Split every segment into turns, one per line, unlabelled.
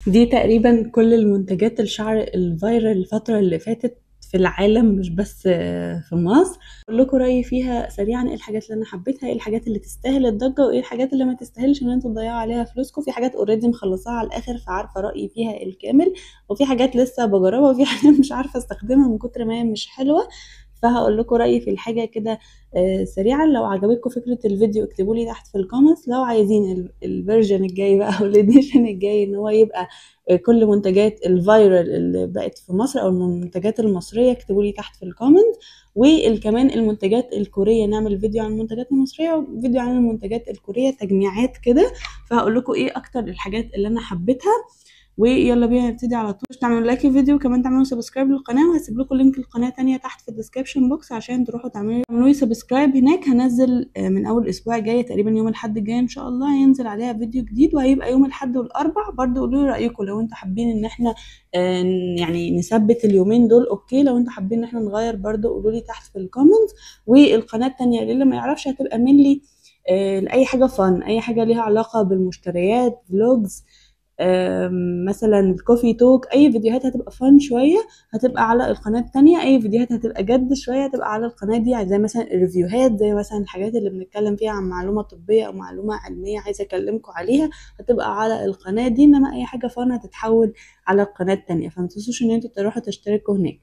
دي تقريبا كل المنتجات الشعر الفايرال الفترة اللي فاتت في العالم مش بس في مصر اقول لكم رايي فيها سريعا ايه الحاجات اللي انا حبيتها ايه الحاجات اللي تستاهل الضجه وايه الحاجات اللي ما تستاهلش ان انتوا تضيعوا عليها فلوسكم في حاجات اوريدي مخلصاها على الاخر فعارفه رايي فيها الكامل وفي حاجات لسه بجربها وفي حاجات مش عارفه استخدمها من كتر ما هي مش حلوه فهقول لكم رايي في الحاجه كده آه سريعا لو عجبتكم فكره الفيديو اكتبوا لي تحت في الكومنتس لو عايزين الفيرجن الجاي بقى او الاديشن الجاي ان هو يبقى آه كل منتجات الفايرال اللي بقت في مصر او المنتجات المصريه اكتبوا لي تحت في الكومنت وكمان المنتجات الكوريه نعمل فيديو عن المنتجات المصريه وفيديو عن المنتجات الكوريه تجميعات كده فهقول لكم ايه اكتر الحاجات اللي انا حبيتها ويلا بينا نبتدي على طول تعملوا لايك الفيديو وكمان تعملوا سبسكرايب للقناه وهسيب لكم لينك القناه تانية تحت في الديسكربشن بوكس عشان تروحوا تعملوا تعملوا سبسكرايب هناك هنزل من اول اسبوع الجاي تقريبا يوم الاحد الجاي ان شاء الله هينزل عليها فيديو جديد وهيبقى يوم الاحد والاربع برضو قولوا لي رايكم لو انتوا حابين ان احنا يعني نثبت اليومين دول اوكي لو انتوا حابين ان احنا نغير برضو قولوا لي تحت في الكومنتس والقناه التانية اللي ما يعرفش هتبقى منلي لاي حاجه فن اي حاجه ليها علاقه بالمشتريات فلوجز مثلا الكوفي توك اي فيديوهات هتبقى فن شويه هتبقى على القناه التانية اي فيديوهات هتبقى جد شويه هتبقى على القناه دي زي مثلا الريفيوهات زي مثلا الحاجات اللي بنتكلم فيها عن معلومه طبيه او معلومه علميه عايزه اكلمكم عليها هتبقى على القناه دي انما اي حاجه فن هتتحول على القناه التانية فما تنسوش ان انتوا تروحوا تشتركوا هناك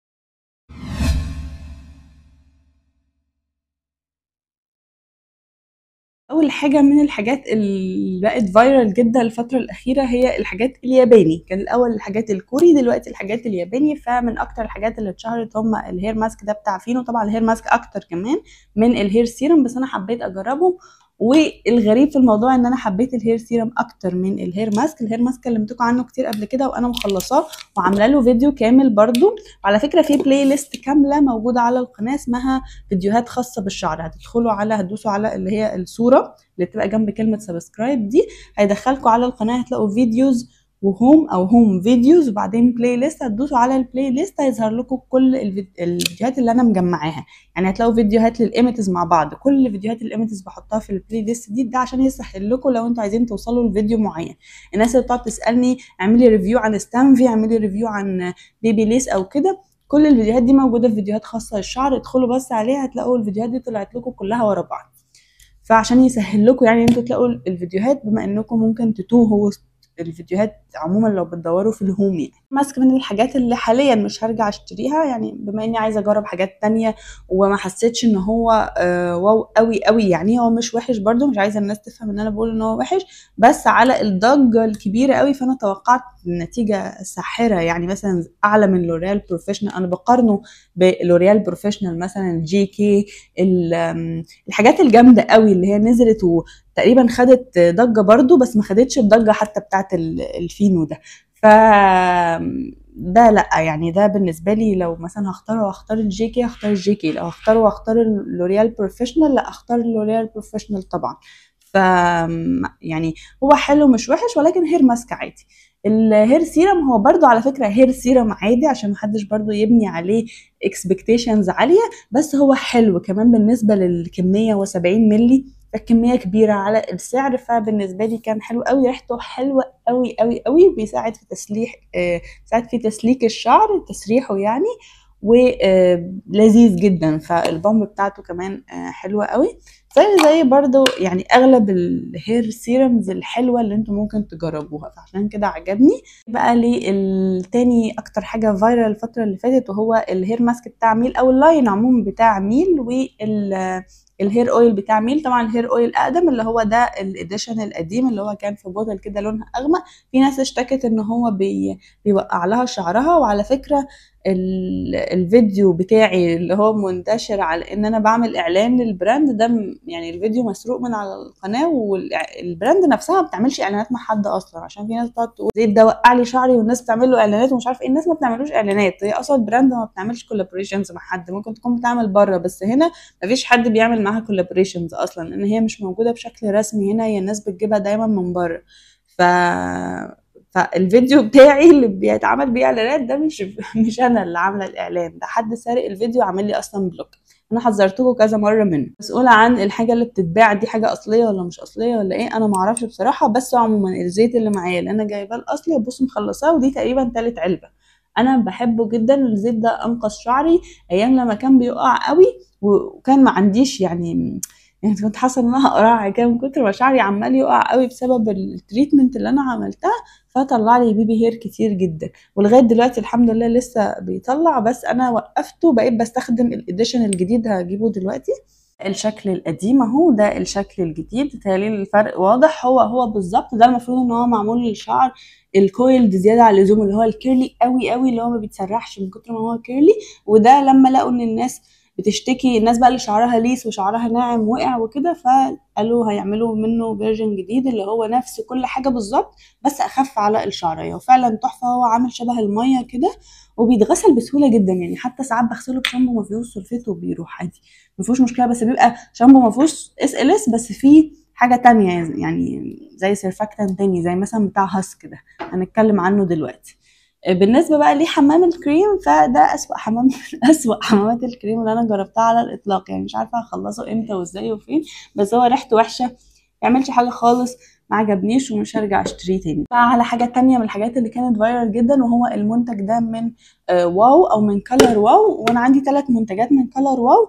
اول حاجه من الحاجات اللي بقت فايرال جدا الفتره الاخيره هي الحاجات الياباني كان الاول الحاجات الكوري دلوقتي الحاجات الياباني فمن اكتر الحاجات اللي اتشهرت هم الهير ماسك ده بتاع فينو طبعا الهير ماسك اكتر كمان من الهير سيرم بس انا حبيت اجربه والغريب في الموضوع ان انا حبيت الهير سيرم اكتر من الهير ماسك الهير ماسك كلمتكم عنه كتير قبل كده وانا مخلصاه وعامله له فيديو كامل برده وعلى فكره في بلاي ليست كامله موجوده على القناه اسمها فيديوهات خاصه بالشعر هتدخلوا على هتدوسوا على اللي هي الصوره اللي بتبقى جنب كلمه سبسكرايب دي هيدخلكم على القناه هتلاقوا فيديوز وهوم او هوم فيديوز وبعدين بلاي ليست هتدوسوا على البلاي ليست هيظهر لكم كل الفيديوهات اللي انا مجمعاها يعني هتلاقوا فيديوهات للايميتز مع بعض كل فيديوهات الايميتز بحطها في البلاي ليست دي ده عشان يسهل لكم لو انتوا عايزين توصلوا لفيديو معين الناس اللي بتقعد تسالني اعملي ريفيو عن ستانفي اعملي ريفيو عن بيبي ليس او كده كل الفيديوهات دي موجوده في فيديوهات خاصه للشعر ادخلوا بس عليها هتلاقوا الفيديوهات دي طلعت لكم كلها ورا بعض فعشان يسهل لكم يعني انتوا تلاقوا الفيديوهات بما انكم ممكن تتوهوا الفيديوهات عموما لو بتدوروا في الهوم يعني ماسك من الحاجات اللي حاليا مش هرجع اشتريها يعني بما اني عايزه اجرب حاجات تانية وما حسيتش ان هو آه واو قوي قوي يعني هو مش وحش برده مش عايزه الناس تفهم ان انا بقول ان هو وحش بس على الضجه الكبيره قوي فانا توقعت نتيجه ساحره يعني مثلا اعلى من لوريال بروفيشنال انا بقارنه بلوريال بروفيشنال مثلا جي كي الحاجات الجامده قوي اللي هي نزلت تقريبا خدت ضجه برضو بس ما خدتش الضجه حتى بتاعت الفينو ده ف ده لا يعني ده بالنسبه لي لو مثلا هختار واختار الجي كي هختار الجي كي لو هختار واختار اللوريال بروفيشنال لا اختار اللوريال بروفيشنال طبعا ف يعني هو حلو مش وحش ولكن هير ماسك عادي الهير سيرم هو برضو على فكره هير سيرم عادي عشان محدش برضو يبني عليه اكسبكتيشنز عاليه بس هو حلو كمان بالنسبه للكميه و70 مللي فالكميه كبيره على السعر فبالنسبه لي كان حلو قوي ريحته حلوه قوي قوي قوي بيساعد في تسليح آه بيساعد في تسليك الشعر تسريحه يعني ولذيذ جدا فالبامب بتاعته كمان آه حلوه قوي زي زي برضو يعني اغلب الهير سيرمز الحلوه اللي انتم ممكن تجربوها فعشان كده عجبني بقى لي التاني اكتر حاجه فايرال الفتره اللي فاتت وهو الهير ماسك بتاع ميل او اللاين عموما بتاع ميل وال الهير اويل بتاع ميل طبعا الهير اويل اقدم اللي هو ده الاديشن القديم اللي هو كان في بوتل كده لونها اغمق في ناس اشتكت ان هو بي بيوقع لها شعرها وعلى فكره الفيديو بتاعي اللي هو منتشر على ان انا بعمل اعلان للبراند ده يعني الفيديو مسروق من على القناه والبراند نفسها ما بتعملش اعلانات مع حد اصلا عشان في ناس بتقعد تقول زيت ده وقع لي شعري والناس بتعمل له اعلانات ومش عارف ايه الناس ما بتعملوش اعلانات هي اصلا البراند ما بتعملش كولابوريشنز مع حد ممكن تكون بتعمل بره بس هنا ما فيش حد بيعمل معاها كولابوريشنز اصلا لان هي مش موجوده بشكل رسمي هنا هي الناس بتجيبها دايما من بره ف فالفيديو بتاعي اللي بيتعمل بيه اعلانات ده مش مش انا اللي عامله الاعلان ده حد سارق الفيديو عامل لي اصلا بلوك انا حذرتكم كذا مره منه مسؤوله عن الحاجه اللي بتتباع دي حاجه اصليه ولا مش اصليه ولا ايه انا ما اعرفش بصراحه بس عموما الزيت اللي معايا اللي انا جايباه الاصلي بص مخلصاه ودي تقريبا تالت علبه انا بحبه جدا الزيت ده انقذ شعري ايام لما كان بيقع قوي وكان ما عنديش يعني يعني كنت حاسه ان انا هقرع كده من كتر ما شعري عمال يقع قوي بسبب التريتمنت اللي انا عملتها فطلع لي بيبي هير كتير جدا ولغايه دلوقتي الحمد لله لسه بيطلع بس انا وقفته بقيت بستخدم الاديشن الجديد هجيبه دلوقتي الشكل القديم اهو ده الشكل الجديد تخيلي الفرق واضح هو هو بالظبط ده المفروض ان هو معمول للشعر الكويلد زياده عن اللزوم اللي هو الكيرلي قوي قوي اللي هو ما بيتسرحش من كتر ما هو كيرلي وده لما لقوا ان الناس بتشتكي الناس بقى اللي شعرها ليس وشعرها ناعم وقع وكده فقالوا هيعملوا منه فيرجن جديد اللي هو نفس كل حاجه بالظبط بس اخف على الشعريه وفعلا تحفه هو عامل شبه الميه كده وبيتغسل بسهوله جدا يعني حتى ساعات بغسله بشامبو ما فيهوش سلفيت وبيروح عادي ما فيهوش مشكله بس بيبقى شامبو ما فيهوش اس ال اس بس فيه حاجه تانية يعني زي سيرفاكتان تاني زي مثلا بتاع هاسك ده هنتكلم عنه دلوقتي بالنسبه بقى لحمام الكريم فده اسوأ حمام اسوأ حمامات الكريم اللي انا جربتها على الاطلاق يعني مش عارفه هخلصه امتى وازاي وفين بس هو ريحته وحشه يعملش حاجه خالص ما عجبنيش ومش هرجع اشتريه تاني على حاجه تانية من الحاجات اللي كانت فايرال جدا وهو المنتج ده من واو او من كلر واو وانا عندي ثلاث منتجات من كلر واو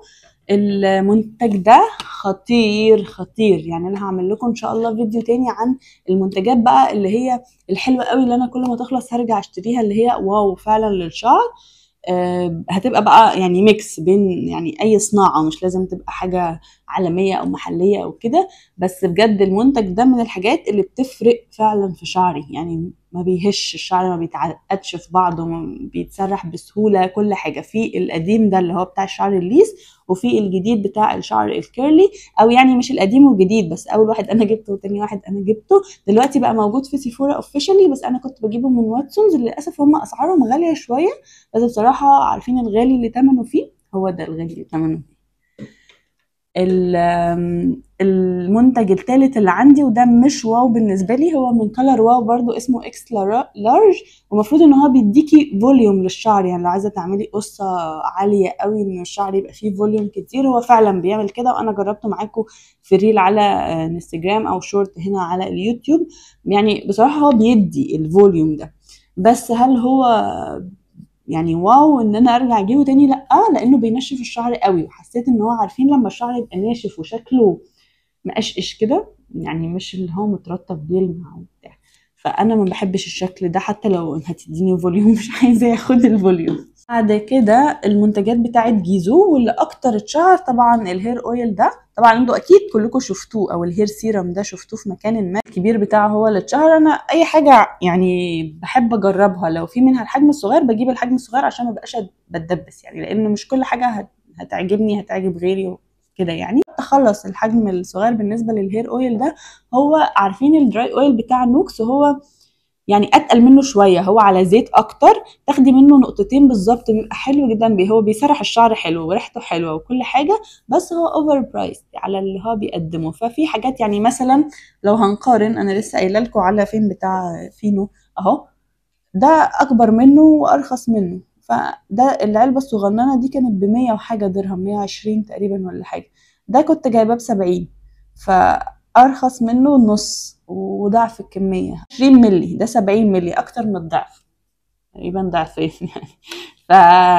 المنتج ده خطير خطير يعني انا هعمل لكم ان شاء الله فيديو تاني عن المنتجات بقى اللي هي الحلوه قوي اللي انا كل ما تخلص هرجع اشتريها اللي هي واو فعلا للشعر أه هتبقى بقى يعني ميكس بين يعني اي صناعه مش لازم تبقى حاجه عالميه او محليه او كده بس بجد المنتج ده من الحاجات اللي بتفرق فعلا في شعري يعني ما بيهش الشعر ما بيتعقدش في بعضه ما بيتسرح بسهوله كل حاجه في القديم ده اللي هو بتاع الشعر الليس وفي الجديد بتاع الشعر الكيرلي او يعني مش القديم والجديد بس اول واحد انا جبته وتاني واحد انا جبته دلوقتي بقى موجود في سيفورا اوفيشالي بس انا كنت بجيبه من واتسونز للاسف هم اسعارهم غاليه شويه بس بصراحه عارفين الغالي اللي ثمنه فيه هو ده الغالي اللي ثمنه فيه المنتج الثالث اللي عندي وده مش واو بالنسبه لي هو من كلر واو برضو اسمه اكس لارج ومفروض ان هو بيديكي فوليوم للشعر يعني لو عايزه تعملي قصه عاليه قوي ان الشعر يبقى فيه فوليوم كتير هو فعلا بيعمل كده وانا جربته معاكم في ريل على انستجرام او شورت هنا على اليوتيوب يعني بصراحه هو بيدي الفوليوم ده بس هل هو يعني واو ان انا ارجع اجيبه تاني لا لانه بينشف الشعر قوي وحسيت ان هو عارفين لما الشعر يبقى ناشف وشكله مقشقش كده يعني مش اللي هو مترطب بيلمع وبتاع فانا ما بحبش الشكل ده حتى لو هتديني فوليوم مش عايزه ياخد الفوليوم بعد كده المنتجات بتاعت جيزو واللي اكتر اتشهر طبعا الهير اويل ده طبعا انتوا اكيد كلكم شفتوه او الهير سيرم ده شفتوه في مكان ما الكبير بتاعه هو اللي اتشهر انا اي حاجه يعني بحب اجربها لو في منها الحجم الصغير بجيب الحجم الصغير عشان ما بقاش بتدبس يعني لان مش كل حاجه هتعجبني هتعجب غيري كده يعني تخلص الحجم الصغير بالنسبه للهير اويل ده هو عارفين الدراي اويل بتاع نوكس هو يعني اتقل منه شويه هو على زيت اكتر تاخدي منه نقطتين بالظبط بيبقى حلو جدا بي هو بيسرح الشعر حلو وريحته حلوه وكل حاجه بس هو اوفر برايس على اللي هو بيقدمه ففي حاجات يعني مثلا لو هنقارن انا لسه قايله لكم على فين بتاع فينو اهو ده اكبر منه وارخص منه فده العلبه الصغننه دي كانت بمية وحاجه درهم مية وعشرين تقريبا ولا حاجه ده كنت جايباه بسبعين فارخص منه نص وضعف الكمية 20 ملي ده 70 ملي أكتر من الضعف تقريبا ضعفين يعني ف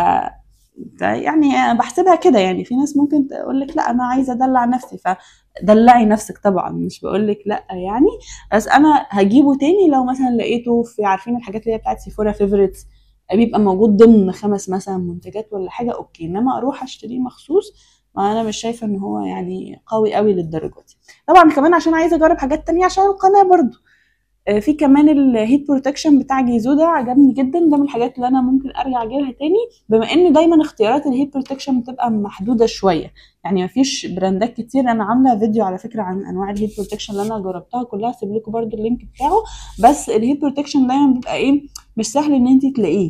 يعني بحسبها كده يعني في ناس ممكن تقول لك لا انا عايزه ادلع نفسي فدلعي نفسك طبعا مش بقول لك لا يعني بس انا هجيبه تاني لو مثلا لقيته في عارفين الحاجات اللي هي بتاعت سيفورا فيفوريتس بيبقى موجود ضمن خمس مثلا منتجات ولا حاجه اوكي انما اروح اشتريه مخصوص انا مش شايفه ان هو يعني قوي قوي للدرجه دي طبعا كمان عشان عايزه اجرب حاجات تانية عشان القناه برضو في كمان الهيت بروتكشن بتاع جيزو ده عجبني جدا ده من الحاجات اللي انا ممكن ارجع اجيبها تاني بما ان دايما اختيارات الهيت بروتكشن بتبقى محدوده شويه يعني مفيش براندات كتير انا عامله فيديو على فكره عن انواع الهيت بروتكشن اللي انا جربتها كلها هسيب لكم برده اللينك بتاعه بس الهيت بروتكشن دايما بيبقى ايه مش سهل ان انت تلاقيه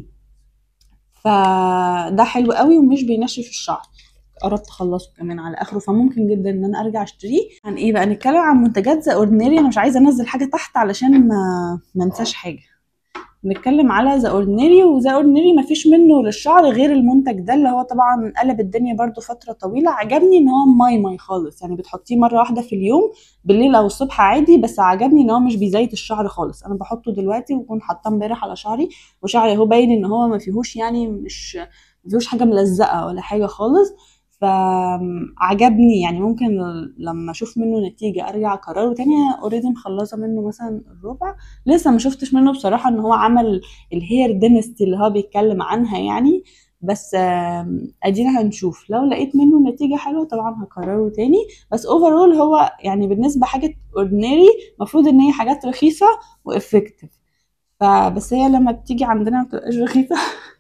فده حلو قوي ومش بينشف الشعر قربت اخلصه كمان على اخره فممكن جدا ان انا ارجع اشتريه عن ايه بقى نتكلم عن منتجات ذا اوردينري انا مش عايزه انزل حاجه تحت علشان ما ما انساش حاجه نتكلم على ذا اوردينري وذا اوردينري مفيش منه للشعر غير المنتج ده اللي هو طبعا قلب الدنيا برضو فتره طويله عجبني ان هو ماي ماي خالص يعني بتحطيه مره واحده في اليوم بالليل او الصبح عادي بس عجبني ان هو مش بيزيت الشعر خالص انا بحطه دلوقتي وكنت حاطاه امبارح على شعري وشعري اهو باين ان هو ما فيهوش يعني مش ما فيهوش حاجه ملزقه ولا حاجه خالص فعجبني يعني ممكن لما اشوف منه نتيجه ارجع اكرره تاني اوريدي مخلصه منه مثلا الربع لسه ما شفتش منه بصراحه ان هو عمل الهير دينستي اللي هو بيتكلم عنها يعني بس ادينا هنشوف لو لقيت منه نتيجه حلوه طبعا هكرره تاني بس اوفرول هو يعني بالنسبه حاجه اوردينري المفروض ان هي حاجات رخيصه وافكتيف فبس هي لما بتيجي عندنا ما بتبقاش رخيصه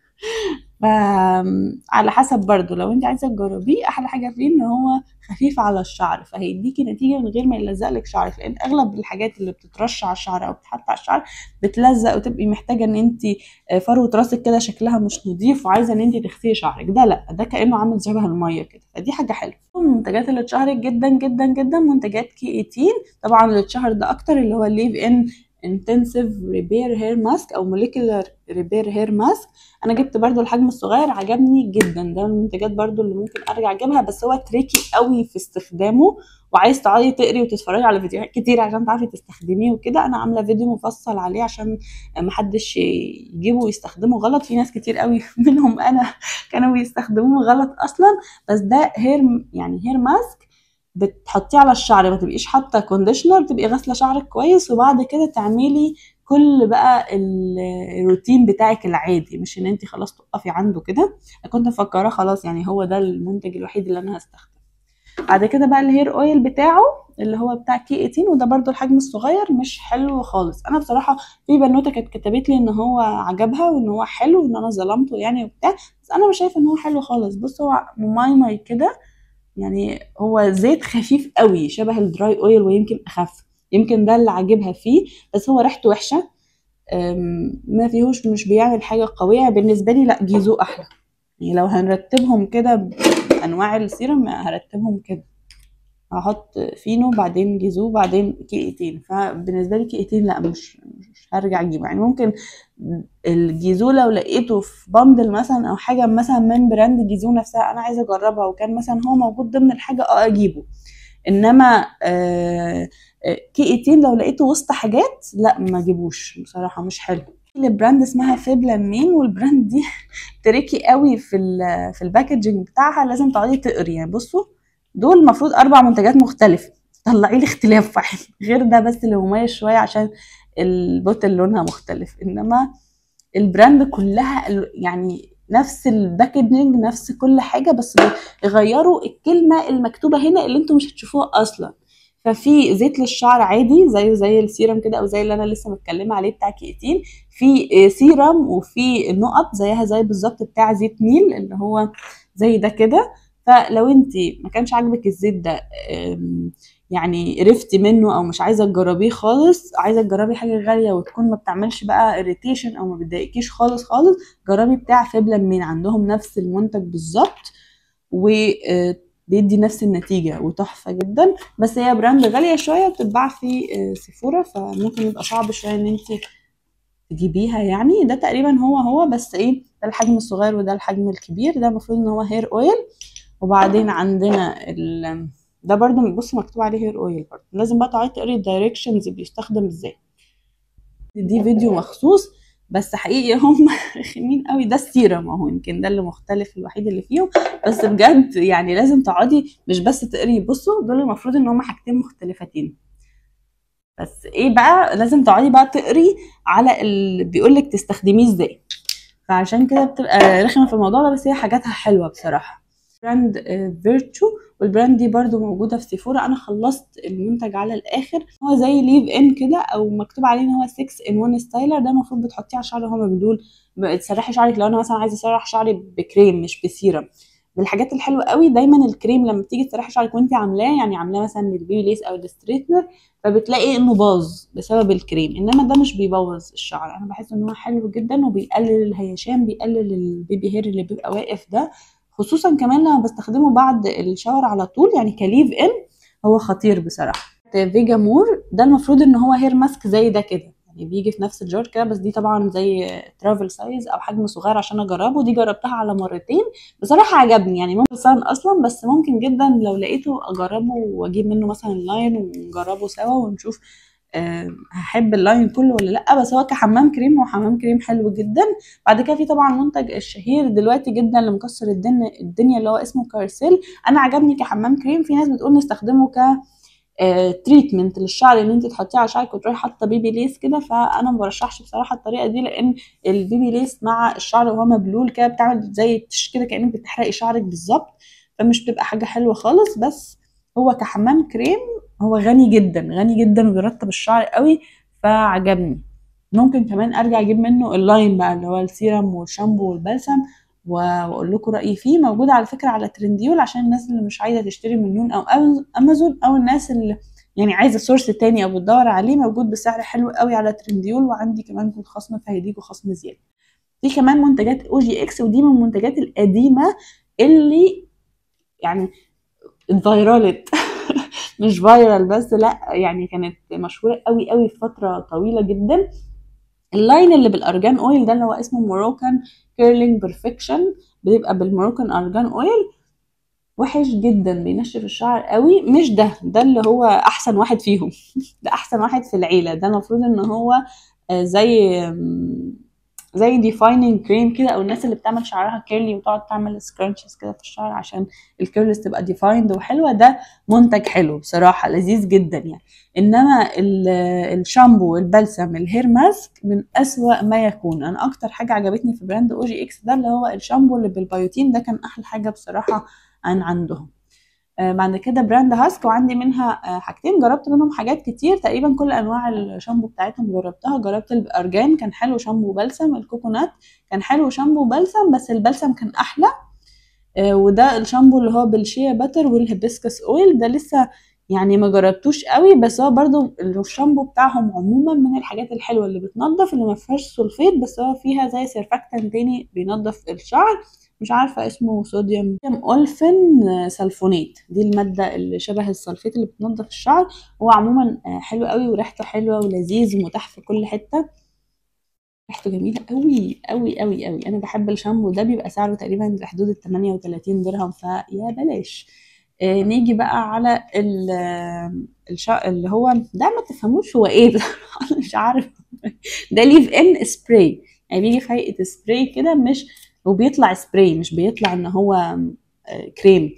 على حسب برضو لو انت عايزه تجربيه احلى حاجه فيه ان هو خفيف على الشعر فهيديكي نتيجه من غير ما يلزق لك شعرك لان اغلب الحاجات اللي بتترش على الشعر او بتتحط على الشعر بتلزق وتبقي محتاجه ان انت فروه راسك كده شكلها مش نظيف وعايزه ان انت تغسلي شعرك ده لا ده كانه عامل شبه الميه كده فدي حاجه حلوه المنتجات اللي اتشهرت جدا جدا جدا منتجات كي 18 طبعا اللي اتشهر ده اكتر اللي هو الليف ان انتنسيف ريبير هير ماسك او موليكولار ريبير هير ماسك انا جبت برضو الحجم الصغير عجبني جدا ده من المنتجات برضو اللي ممكن ارجع اجيبها بس هو تريكي قوي في استخدامه وعايز تقعدي تقري وتتفرجي على فيديوهات كتير عشان تعرفي تستخدميه وكده انا عامله فيديو مفصل عليه عشان محدش يجيبه ويستخدمه غلط في ناس كتير قوي منهم انا كانوا بيستخدموه غلط اصلا بس ده هير يعني هير ماسك بتحطيه على الشعر ما تبقيش حاطه كونديشنر تبقي غاسله شعرك كويس وبعد كده تعملي كل بقى الروتين بتاعك العادي مش ان انت خلاص تقفي عنده كده كنت مفكره خلاص يعني هو ده المنتج الوحيد اللي انا هستخدمه بعد كده بقى الهير اويل بتاعه اللي هو بتاع كي 18 وده برده الحجم الصغير مش حلو خالص انا بصراحه في بنوته كانت كتبت لي ان هو عجبها وان هو حلو وان انا ظلمته يعني وبتاع بس انا مش شايفه ان هو حلو خالص بص هو ماي ماي كده يعني هو زيت خفيف قوي شبه الدراي اويل ويمكن اخف يمكن ده اللي عاجبها فيه بس هو ريحته وحشه ما فيهوش مش بيعمل حاجه قويه بالنسبه لي لا جيزو احلى يعني لو هنرتبهم كده بانواع السيرم هرتبهم كده هحط فينو بعدين جيزو بعدين كيئتين فبالنسبه لي كيئتين لا مش مش هرجع اجيبه يعني ممكن الجيزو لو لقيته في بندل مثلا او حاجه مثلا من براند جيزو نفسها انا عايزه اجربها وكان مثلا هو موجود ضمن الحاجه اه اجيبه انما آه كيئتين لو لقيته وسط حاجات لا ما اجيبوش بصراحه مش حلو البراند اسمها فيبلامين والبراند دي تريكي قوي في في الباكجينج بتاعها لازم تقعدي تقري يعني بصوا دول المفروض اربع منتجات مختلفه طلعي لي اختلاف واحد غير ده بس اللي مميز شويه عشان البوتل لونها مختلف انما البراند كلها يعني نفس الباكجينج نفس كل حاجه بس بيغيروا الكلمه المكتوبه هنا اللي انتم مش هتشوفوها اصلا ففي زيت للشعر عادي زيه زي السيرم كده او زي اللي انا لسه متكلمه عليه بتاع كيتين في سيرم وفي نقط زيها زي بالظبط بتاع زيت نيل اللي هو زي ده كده فلو انت ما كانش عاجبك الزيت ده يعني قرفتي منه او مش عايزه تجربيه خالص عايزه تجربي حاجه غاليه وتكون ما بتعملش بقى اريتيشن او ما بتضايقكيش خالص خالص جربي بتاع فيبلا من عندهم نفس المنتج بالظبط و بيدي نفس النتيجه وتحفه جدا بس هي براند غاليه شويه بتتباع في سيفورا فممكن يبقى صعب شويه ان انت تجيبيها يعني ده تقريبا هو هو بس ايه ده الحجم الصغير وده الحجم الكبير ده المفروض ان هو هير اويل وبعدين عندنا ال ده برضو بص مكتوب عليه هير اويل برضو لازم بقى تقعدي تقري الدايركشنز بيستخدم ازاي دي فيديو مخصوص بس حقيقي هم رخمين قوي ده السيرم اهو يمكن ده اللي مختلف الوحيد اللي فيهم بس بجد يعني لازم تقعدي مش بس تقري بصوا دول المفروض ان هم حاجتين مختلفتين بس ايه بقى لازم تقعدي بقى تقري على اللي بيقول لك تستخدميه ازاي فعشان كده بتبقى رخمه في الموضوع ده بس هي حاجاتها حلوه بصراحه براند فيرتشو والبراند دي برضو موجودة في سيفورا أنا خلصت المنتج على الآخر هو زي ليف إن كده أو مكتوب عليه إن هو 6 إن 1 ستايلر ده المفروض بتحطيه على الشعر هما بدول تسرحي شعرك لو أنا مثلا عايزة أسرح شعري بكريم مش بسيرم من الحاجات الحلوه قوي دايما الكريم لما تيجي تسرحي شعرك وانت عاملاه يعني عاملاه مثلا بالبيبي ليس او الستريتنر فبتلاقي انه باظ بسبب الكريم انما ده مش بيبوظ الشعر انا بحس ان هو حلو جدا وبيقلل الهيشان بيقلل البيبي هير اللي بيبقى واقف ده خصوصا كمان لما بستخدمه بعد الشاور على طول يعني كليف ان هو خطير بصراحه فيجا مور ده المفروض ان هو هير ماسك زي ده كده يعني بيجي في نفس الجار كده بس دي طبعا زي ترافل سايز او حجم صغير عشان اجربه دي جربتها على مرتين بصراحه عجبني يعني ممكن سهل اصلا بس ممكن جدا لو لقيته اجربه واجيب منه مثلا لاين ونجربه سوا ونشوف آه، هحب اللاين كله ولا لا بس هو كحمام كريم هو حمام كريم حلو جدا بعد كده في طبعا منتج الشهير دلوقتي جدا اللي مكسر الدنيا الدنيا اللي هو اسمه كارسيل انا عجبني كحمام كريم في ناس بتقول نستخدمه ك تريتمنت للشعر ان انت تحطيه على شعرك وتروحي حاطه بيبي ليس كده فانا ما برشحش بصراحه الطريقه دي لان البيبي ليس مع الشعر وهو مبلول كده بتعمل زي تش كده كانك بتحرقي شعرك بالظبط فمش بتبقى حاجه حلوه خالص بس هو كحمام كريم هو غني جدا غني جدا وبيرطب الشعر قوي فعجبني ممكن كمان ارجع اجيب منه اللاين بقى اللي هو السيرم والشامبو والبلسم واقول لكم رايي فيه موجود على فكره على ترنديول عشان الناس اللي مش عايزه تشتري من نون او امازون او الناس اللي يعني عايزه سورس تاني او بتدور عليه موجود بسعر حلو قوي على ترنديول وعندي كمان كود خصم فهيديكوا خصم زياده في كمان منتجات او جي اكس ودي من المنتجات القديمه اللي يعني اتفايرالت مش فايرال بس لا يعني كانت مشهوره قوي قوي في فتره طويله جدا اللاين اللي بالارجان اويل ده اللي هو اسمه موروكان كيرلينج بيرفكشن بيبقى بالموروكان ارجان اويل وحش جدا بينشف الشعر قوي مش ده ده اللي هو احسن واحد فيهم ده احسن واحد في العيله ده المفروض ان هو زي زي ديفايننج كريم كده او الناس اللي بتعمل شعرها كيرلي وتقعد تعمل سكرانشز كده في الشعر عشان الكيرلز تبقى ديفايند وحلوه ده منتج حلو بصراحه لذيذ جدا يعني انما الشامبو والبلسم الهير ماسك من اسوا ما يكون انا اكتر حاجه عجبتني في براند او جي اكس ده اللي هو الشامبو اللي بالبيوتين ده كان احلى حاجه بصراحه عن عندهم آه بعد كده براند هاسك وعندي منها آه حاجتين جربت منهم حاجات كتير تقريبا كل انواع الشامبو بتاعتهم جربتها جربت الارجان كان حلو شامبو بلسم الكوكونات كان حلو شامبو بلسم بس البلسم كان احلى آه وده الشامبو اللي هو بالشيا باتر والهيبسكس اويل ده لسه يعني ما جربتوش قوي بس هو برضو الشامبو بتاعهم عموما من الحاجات الحلوه اللي بتنضف اللي ما فيهاش سلفيت بس هو فيها زي سيرفاكتان تاني بينضف الشعر مش عارفه اسمه صوديوم اولفين سلفونيت دي الماده اللي شبه السلفيت اللي بتنضف الشعر هو عموما حلو قوي وريحته حلوه ولذيذ ومتاح في كل حته ريحته جميله قوي قوي قوي قوي انا بحب الشامبو ده بيبقى سعره تقريبا في حدود ال 38 درهم فيا بلاش آه نيجي بقى على ال الشا... اللي هو ده ما تفهموش هو ايه انا مش عارف ده ليف ان سبراي يعني بيجي في هيئه سبراي كده مش وبيطلع سبراي مش بيطلع ان هو كريم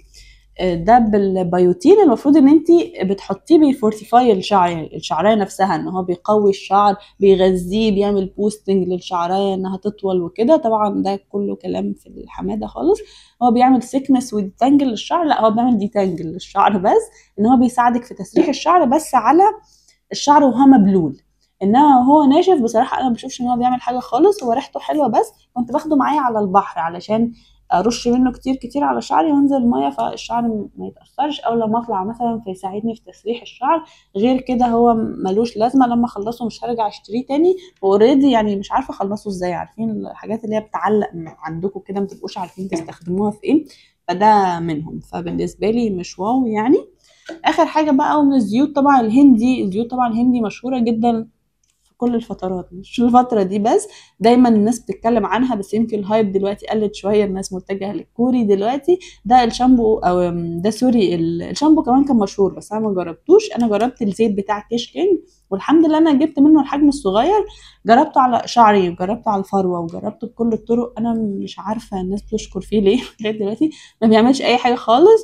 ده بالبيوتين المفروض ان انت بتحطيه بيفورتيفاي الشعر يعني الشعرايه نفسها ان هو بيقوي الشعر بيغذيه بيعمل بوستنج للشعرايه انها تطول وكده طبعا ده كله كلام في الحماده خالص هو بيعمل سيكنس وديتانجل للشعر لا هو بيعمل ديتانجل للشعر بس ان هو بيساعدك في تسريح الشعر بس على الشعر وهو مبلول انما هو ناشف بصراحه انا ما بشوفش ان هو بيعمل حاجه خالص هو ريحته حلوه بس كنت باخده معايا على البحر علشان ارش منه كتير كتير على شعري وانزل الميه فالشعر ما يتاثرش او لما اطلع مثلا فيساعدني في تسريح الشعر غير كده هو ملوش لازمه لما اخلصه مش هرجع اشتريه تاني واوريدي يعني مش عارفه اخلصه ازاي عارفين الحاجات اللي هي بتعلق عندكم كده ما تبقوش عارفين تستخدموها في ايه فده منهم فبالنسبه لي مش واو يعني اخر حاجه بقى من الزيوت طبعا الهندي الزيوت طبعا الهندي مشهوره جدا كل الفترات مش الفترة دي بس دايما الناس بتتكلم عنها بس يمكن الهايب دلوقتي قلت شوية الناس متجهة للكوري دلوقتي ده الشامبو او ده سوري الشامبو كمان كان مشهور بس انا ما جربتوش انا جربت الزيت بتاع كيش كينج والحمد لله انا جبت منه الحجم الصغير جربته على شعري وجربته على الفروة وجربته بكل الطرق انا مش عارفة الناس بتشكر فيه ليه لغاية دلوقتي ما بيعملش اي حاجة خالص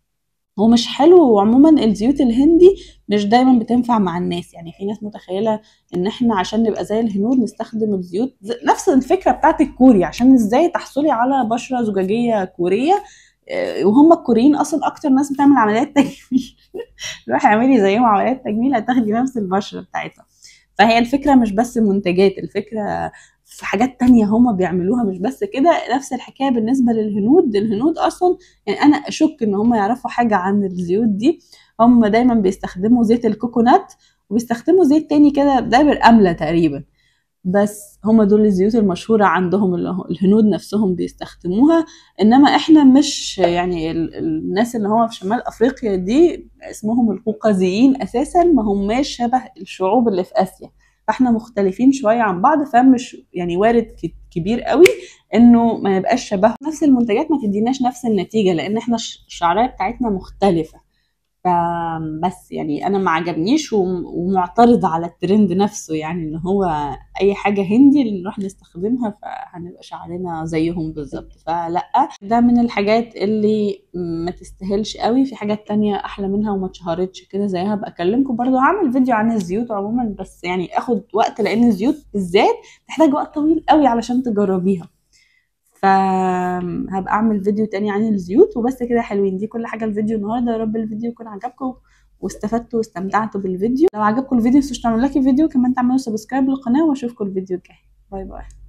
هو مش حلو وعموما الزيوت الهندي مش دايما بتنفع مع الناس يعني في ناس متخيله ان احنا عشان نبقى زي الهنود نستخدم الزيوت نفس الفكره بتاعت الكوري عشان ازاي تحصلي على بشره زجاجيه كوريه وهم الكوريين اصلا اكتر ناس بتعمل عمليات تجميل روحي اعملي زيهم عمليات تجميل هتاخدي نفس البشره بتاعتها فهي الفكره مش بس منتجات الفكره في حاجات تانية هما بيعملوها مش بس كده نفس الحكاية بالنسبة للهنود الهنود أصلا يعني أنا أشك إن هما يعرفوا حاجة عن الزيوت دي هم دايما بيستخدموا زيت الكوكونات وبيستخدموا زيت تاني كده دايبر أملة تقريبا بس هما دول الزيوت المشهورة عندهم اللي الهنود نفسهم بيستخدموها إنما إحنا مش يعني الناس اللي هو في شمال أفريقيا دي اسمهم القوقازيين أساسا ما هماش شبه الشعوب اللي في آسيا فاحنا مختلفين شويه عن بعض فمش يعني وارد ك- كبير قوي انه ما نبقاش شبه نفس المنتجات ما تديناش نفس النتيجه لان احنا الش- الشعريه بتاعتنا مختلفه فبس يعني انا ما عجبنيش وم- ومعترضه على الترند نفسه يعني ان هو اي حاجه هندي اللي نروح نستخدمها فهنبقى شعرنا زيهم بالظبط فلا ده من الحاجات اللي ما تستاهلش قوي في حاجات تانية احلى منها وما اتشهرتش كده زيها بقى اكلمكم برضو هعمل فيديو عن الزيوت عموما بس يعني اخد وقت لان الزيوت بالذات تحتاج وقت طويل قوي علشان تجربيها فهبقى اعمل فيديو تاني عن الزيوت وبس كده حلوين دي كل حاجه الفيديو النهارده يا رب الفيديو يكون عجبكم واستفدتوا واستمتعتوا بالفيديو لو عجبكم الفيديو متنسوش تعملوا لايك الفيديو كمان تعملوا سبسكرايب للقناه واشوفكم الفيديو الجاي باي باي